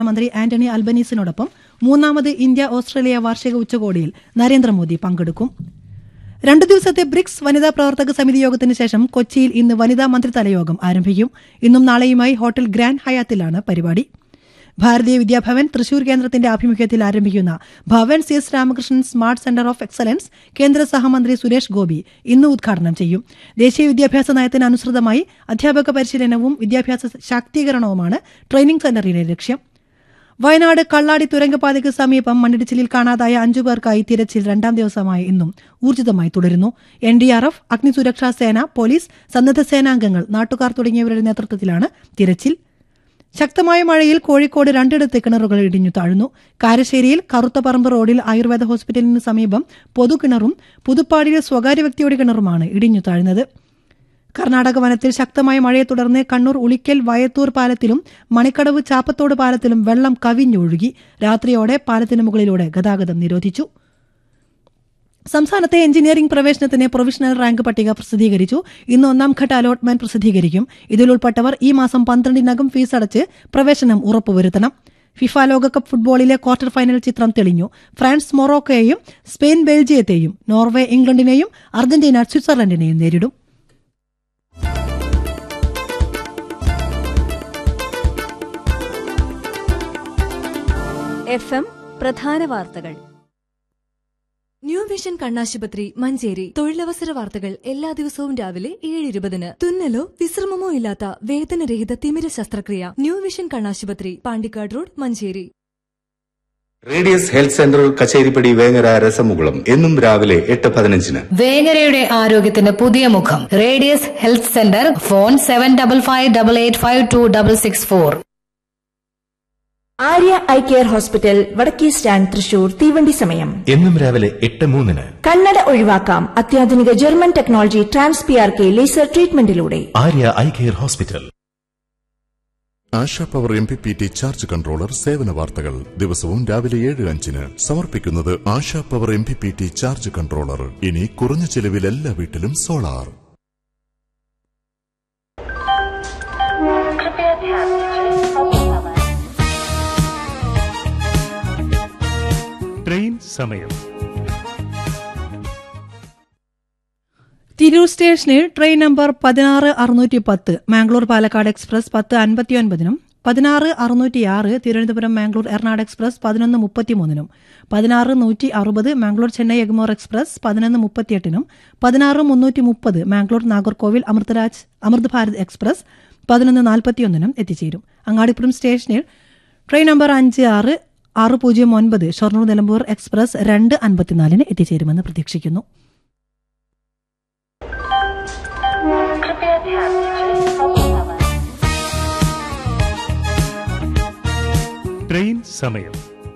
മന്ത്രി ആന്റണി അൽബനീസിനോടൊപ്പം മൂന്നാമത് India Australia വാർഷിക ഉച്ചകോടിയിൽ നരേന്ദ്രമോദി പങ്കെടുക്കും രണ്ടു ദിവസത്തെ ബ്രിക്സ് വനിതാ പ്രവർത്തക സമിതി യോഗത്തിന് ശേഷം കൊച്ചിയിൽ ഇന്ന് വനിതാ മന്ത്രിതല യോഗം ആരംഭിക്കും ഇന്നും നാളെയുമായി ഹോട്ടൽ ഗ്രാൻഡ് ഹയാത്തിലാണ് പരിപാടി ഭാരതീയ വിദ്യാഭവൻ തൃശൂർ കേന്ദ്രത്തിന്റെ ആഭിമുഖ്യത്തിൽ ആരംഭിക്കുന്ന Bhavan C S Ramakrishnan smart centre of excellence കേന്ദ്ര സഹമന്ത്രി സുരേഷ് ഗോപി ഇന്ന് ഉദ്ഘാടനം ചെയ്യും ദേശീയ വിദ്യാഭ്യാസ നയത്തിന് അനുസൃതമായി അധ്യാപക പരിശീലനവും വിദ്യാഭ്യാസ ശാക്തീകരണവുമാണ് ട്രെയിനിംഗ് സെന്ററിന്റെ ലക്ഷ്യം വയനാട് കള്ളാടി തുരങ്കപാതയ്ക്ക് സമീപം മണ്ണിടിച്ചിലിൽ കാണാതായ അഞ്ചു പേർക്കായി തിരച്ചിൽ രണ്ടാം ദിവസമായ ഇന്നും ഊർജിതമായി തുടരുന്നു എൻ ഡി ആർ എഫ് അഗ്നിസുരക്ഷാ സേന പോലീസ് സന്നദ്ധ സേനാംഗങ്ങൾ നാട്ടുകാർ തുടങ്ങിയവരുടെ നേതൃത്വത്തിലാണ് തിരച്ചിൽ ശക്തമായ മഴയിൽ കോഴിക്കോട് രണ്ടിടത്ത് കിണറുകൾ ഇടിഞ്ഞു താഴ്ന്നു കാരശ്ശേരിയിൽ കറുത്തപറമ്പ് റോഡിൽ ആയുർവേദ ഹോസ്പിറ്റലിന് സമീപം പൊതുകിണറും പുതുപ്പാടിയിൽ സ്വകാര്യ വ്യക്തിയുടെ കിണറുമാണ് ഇടിഞ്ഞു താഴ്ന്നത് കർണാടക വനത്തിൽ ശക്തമായ മഴയെ തുടർന്ന് കണ്ണൂർ ഉളിക്കൽ വയത്തൂർ പാലത്തിലും മണിക്കടവ് ചാപ്പത്തോട് പാലത്തിലും വെള്ളം കവിഞ്ഞൊഴുകി രാത്രിയോടെ പാലത്തിന് മുകളിലൂടെ ഗതാഗതം നിരോധിച്ചു സംസ്ഥാനത്തെ എഞ്ചിനീയറിംഗ് പ്രവേശനത്തിന് പ്രൊവിഷണൽ റാങ്ക് പട്ടിക പ്രസിദ്ധീകരിച്ചു ഇന്ന് ഒന്നാം ഘട്ട അലോട്ട്മെന്റ് പ്രസിദ്ധീകരിക്കും ഇതിൽ ഉൾപ്പെട്ടവർ ഈ മാസം പന്ത്രണ്ടിനകം ഫീസ് അടച്ച് പ്രവേശനം ഉറപ്പുവരുത്തണം ഫിഫ ലോകകപ്പ് ഫുട്ബോളിലെ ക്വാർട്ടർ ഫൈനൽ ചിത്രം തെളിഞ്ഞു ഫ്രാൻസ് മൊറോക്കോയെയും സ്പെയിൻ ബെൽജിയത്തെയും നോർവേ ഇംഗ്ലണ്ടിനെയും അർജന്റീന സ്വിറ്റ്സർലൻഡിനെയും നേരിടും എഫ് എം പ്രധാന വാർത്തകൾ ന്യൂ വിഷൻ കണ്ണാശുപത്രി മഞ്ചേരി തൊഴിലവസര വാർത്തകൾ എല്ലാ ദിവസവും രാവിലെ ഏഴ് ഇരുപതിന് തുന്നലോ വിശ്രമമോ ഇല്ലാത്ത വേദനരഹിത തിമിര ശസ്ത്രക്രിയ ന്യൂ വിഷൻ കണ്ണാശുപത്രി Pandikkad road Manjeri radius health centre Kacheripadi Vengara രസമുകുളം എന്നും രാവിലെ എട്ട് പതിനഞ്ചിന് വേങ്ങരയുടെ ആരോഗ്യത്തിന് പുതിയ മുഖം radius health centre phone seven double five double eight five two double six four Arya eye care hospital വടക്കേ സ്റ്റാൻഡ് തൃശൂർ തീവണ്ടി സമയം എന്നും രാവിലെ എട്ട് മൂന്നിന് കണ്ണട ഒഴിവാക്കാം അത്യാധുനിക German technology trans P R K laser ട്രീറ്റ്മെന്റിലൂടെ Arya eye care hospital Asha power M P P T charge controller സേവന വാർത്തകൾ ദിവസവും രാവിലെ ഏഴ് അഞ്ചിന് സമർപ്പിക്കുന്നത് Asha power M P P T charge controller ഇനി കുറഞ്ഞ ചെലവിൽ എല്ലാ വീട്ടിലും സോളാർ ട്രെയിൻ സമയം തിരൂർ സ്റ്റേഷനിൽ ട്രെയിൻ നമ്പർ പതിനാറ് അറുന്നൂറ്റി പത്ത് മാംഗ്ലൂർ പാലക്കാട് എക്സ്പ്രസ് പത്ത് അൻപത്തിയൊൻപതിനും പതിനാറ് അറുന്നൂറ്റിയാറ് തിരുവനന്തപുരം മാംഗ്ലൂർ എറണാട് എക്സ്പ്രസ് പതിനൊന്ന് മുപ്പത്തിമൂന്നിനും പതിനാറ് നൂറ്റി അറുപത് മാംഗ്ലൂർ ചെന്നൈ എഗ്മോർ എക്സ്പ്രസ് പതിനൊന്ന് മുപ്പത്തിയെട്ടിനും പതിനാറ് മുന്നൂറ്റി മുപ്പത് മാംഗ്ലൂർ നാഗർകോവിൽ അമൃതരാജ് അമൃത് ഭാരത് എക്സ്പ്രസ് പതിനൊന്ന് നാൽപ്പത്തിയൊന്നിനും എത്തിച്ചേരും അങ്ങാടിപ്പുറം സ്റ്റേഷനിൽ ട്രെയിൻ നമ്പർ അഞ്ച് ആറ് ആറ് പൂജ്യം ഒൻപത് ഷൊർണൂർ നിലമ്പൂർ എക്സ്പ്രസ് രണ്ട് അൻപത്തിനാലിന് എത്തിച്ചേരുമെന്ന് പ്രതീക്ഷിക്കുന്നു ട്രെയിൻ സമയം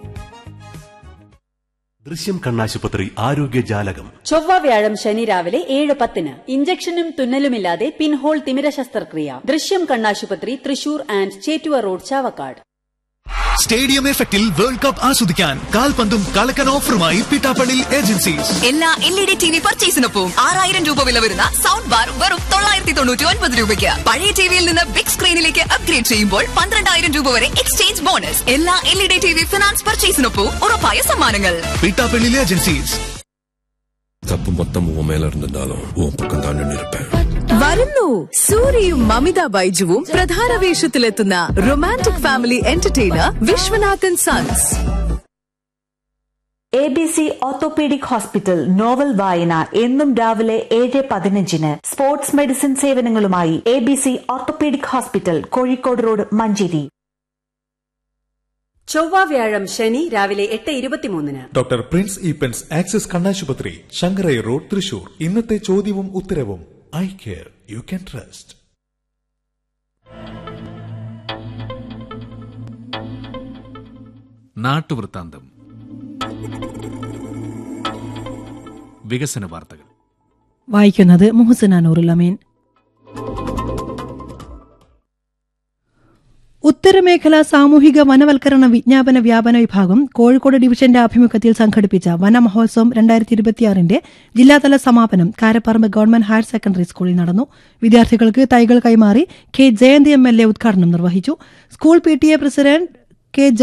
ദൃശ്യം കണ്ണാശുപത്രി ആരോഗ്യ ജാലകം ചൊവ്വ വ്യാഴം ശനി രാവിലെ ഏഴ് പത്തിന് ഇഞ്ചക്ഷനും തുന്നലുമില്ലാതെ പിൻഹോൾ തിമിര ശസ്ത്രക്രിയ ദൃശ്യം കണ്ണാശുപത്രി Thrissur and Chettuva road Chavakkad stadium എഫക്റ്റിൽ വേൾഡ് കപ്പ് ആസ്വദിക്കാൻ കാൽപന്തും കളക്കൻ ഓഫറുമായി പിട്ടാപ്പള്ളി ഏജൻസീസ് എല്ലാ L E D T V പർച്ചേസിനൊപ്പം ആറായിരം രൂപ വില വരുന്ന സൗണ്ട് ബാർ വെറും തൊള്ളായിരത്തി തൊണ്ണൂറ്റി ഒൻപത് രൂപയ്ക്ക് പഴയ ടിവിയിൽ നിന്ന് ബിഗ് സ്ക്രീനിലേക്ക് അപ്ഗ്രേഡ് ചെയ്യുമ്പോൾ പന്ത്രണ്ടായിരം രൂപ വരെ എക്സ്ചേഞ്ച് ബോണസ് എല്ലാ L E D T V finance പർച്ചേസിനൊപ്പം ഉറപ്പായ സമ്മാനങ്ങൾ പിട്ടാപ്പള്ളി ഏജൻസീസ് தப்பு மொத்தம் உன் மேல இருந்திருந்தாலும் உன் பக்கம் தான் நின்று இருப்பேன் വരുന്നു സൂര്യയും മമിത ബൈജുവും പ്രധാന വേഷത്തിലെത്തുന്ന romantic family entertainer Viswanathan sons A B C orthopaedic hospital novel വായന എന്നും രാവിലെ ഏഴ് പതിനഞ്ചിന് സ്പോർട്സ് മെഡിസിൻ സേവനങ്ങളുമായി A B C orthopaedic hospital Kozhikode road Manjeri ചൊവ്വ വ്യാഴം ശനി രാവിലെ എട്ട് ഇരുപത്തിമൂന്നിന് ഡോക്ടർ പ്രിൻസ് ഈപ്പൻസ് ആക്സിസ് കണ്ണാശുപത്രി ശങ്കരൈ റോഡ് തൃശൂർ ഇന്നത്തെ ചോദ്യവും ഉത്തരവും eye care you can trust നാട്ടുവൃത്താന്തം വികസന വാർത്തകൾ വായിക്കുന്നത് മുഹസിന നൂറുൽ അമീൻ ഉത്തരമേഖല സാമൂഹിക വനവൽക്കരണ വിജ്ഞാപന വ്യാപന വിഭാഗം കോഴിക്കോട് ഡിവിഷന്റെ ആഭിമുഖ്യത്തിൽ സംഘടിപ്പിച്ച വനമഹോത്സവം രണ്ടായിരത്തി ഇരുപത്തിയാറിന്റെ ജില്ലാതല സമാപനം കാരപ്പറമ്പ് ഗവൺമെന്റ് ഹയർ സെക്കൻഡറി സ്കൂളിൽ നടന്നു വിദ്യാർത്ഥികൾക്ക് തൈകൾ കൈമാറി K Jayanthi M L A ഉദ്ഘാടനം നിർവഹിച്ചു school P T A president K